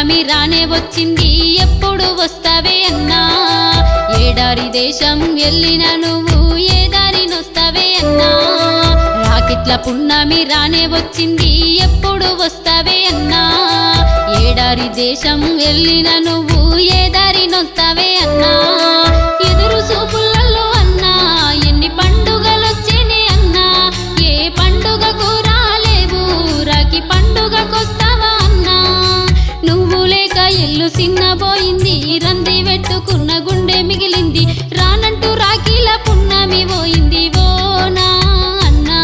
పున్నమి రానే వచ్చింది ఎప్పుడు వస్తావే అన్నా ఏడారి దేశం వెళ్ళిన నువ్వు ఏ దారినొస్తావే అన్నా రాకిట్ల పున్నమి రానే వచ్చింది ఎప్పుడు వస్తావే అన్నా ఏడారి దేశం వెళ్ళిన నువ్వు ఏ దారినొస్తావే అన్నా ఎదురు చూపులలో అన్నా ఎన్ని పండుగలొచ్చేనే అన్నా ఏ పండుగకు రాలేవు రాకి పండుగకొస్తావా అన్నా నువ్వు లేక ఇల్లు సిన్నబోయింది రంది పెట్టుకున్న గుండె మిగిలింది రానంటూ రాఖీల పున్నమి పోయింది ఓనా అన్నా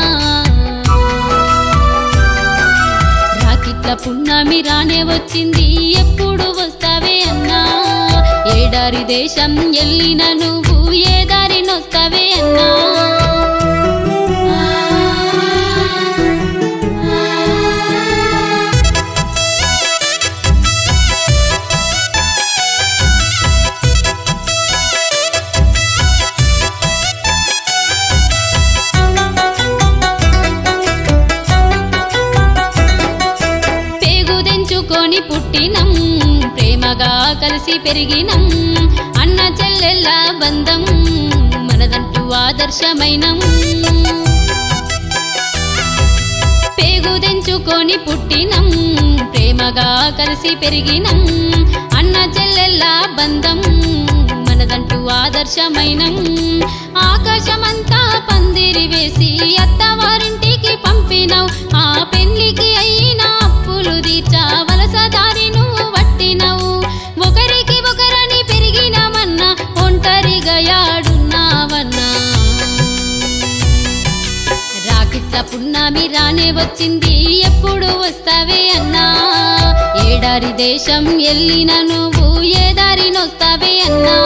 రాకిట్ల పున్నమి రానే వచ్చింది ఎప్పుడు వస్తావే అన్నా ఏడారి దేశం వెళ్ళిన నువ్వు ఏ దారినొస్తావే అన్నా పేగు తెంచుకొని పుట్టినం ప్రేమగా కలిసి పెరిగినం అన్న చెల్లెళ్ళ బంధం మనదంటూ ఆదర్శమైనం పేగు తెంచుకొని పుట్టినం ప్రేమగా కలిసి పెరిగినం అన్న చెల్లెళ్ళ బంధం మనదంటూ ఆదర్శమైనం ఆకాశమంతా పందిరి వేసి అత్తవారింటికి పంపినవు ఆ పెళ్లికి అయిన అప్పులు తీర్చా వలస దారి నువ్వు పట్టినవు ఒకరికి ఒకరని పెరిగినామన్నా ఒంటరిగా యాడున్నావన్నా రాకిట్ల పున్నమి రానే వచ్చింది ఎప్పుడు వస్తావే అన్నా ఏడారి దేశం వెళ్ళిన నువ్వు ఏ దారినొస్తావే అన్నా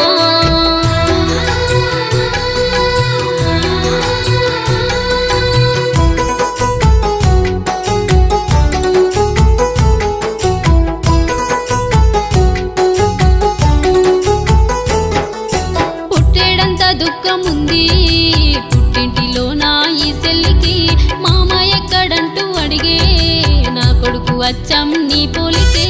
పుట్టేడంత దుఃఖం ఉంది పుట్టింటిలో నా ఈ సెల్లికి మామ ఎక్కడంటూ అడిగే నా కొడుకు అచ్చం నీ పోలికే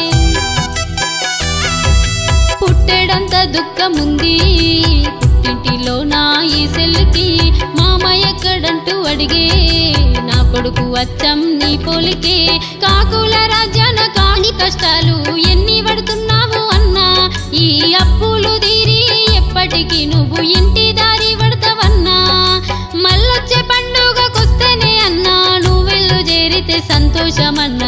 పుట్టేడంత దుఃఖం ఉంది పుట్టింటిలో నా ఈ సెల్లికి మామ ఎక్కడంటూ అడిగే నా కొడుకు అచ్చం నీ పోలికే కాకుల రాజ్యాన కాని కష్టాలు ఎన్ని పడుతున్నావు అన్నా ఈ అప్పులు తీరి ఎప్పటికీ నువ్వు ఇంటి దారి పడతావన్నా మళ్ళొచ్చే పండుగకొస్తేనే అన్నా నువ్వెళ్ళు చేరితే సంతోషమన్నా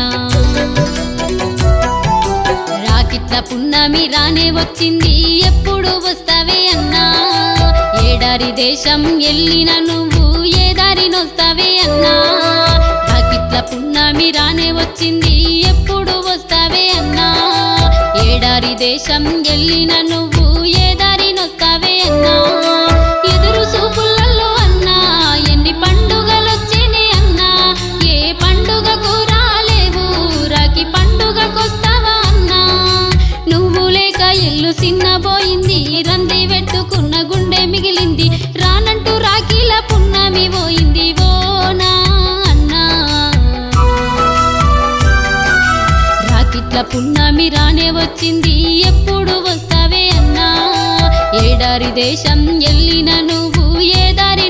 రాకిట్ల పున్నమి రానే వచ్చింది ఎప్పుడు వస్తావే అన్నా ఏడారి దేశం వెళ్ళిన నువ్వు ఏ దారినొస్తావే అన్నా రాకిట్ల పున్నమి రానే వచ్చింది ఎప్పుడు వస్తావే అన్నా ఏడారి దేశం వెళ్ళిన నువ్వు ఏ దారినొస్తావే అన్నా ఎదురు చూపులలో అన్నా ఎన్ని పండుగలొచ్చేనే అన్నా ఏ పండుగకు రాలేవు రాకి పండుగకొస్తావా అన్నా నువ్వు లేక ఇల్లు సిన్నబోయింది రంది పెట్టుకున్న గుండె మిగిలింది రానంటూ రాఖీల పున్నమి పోయింది ఓనా అన్నా రాకిట్ల పున్నమి రానే వచ్చింది ఎప్పుడు వస్తావే అన్నా ఏడారి దేశం వెళ్ళిన నువ్వు ఏ దారి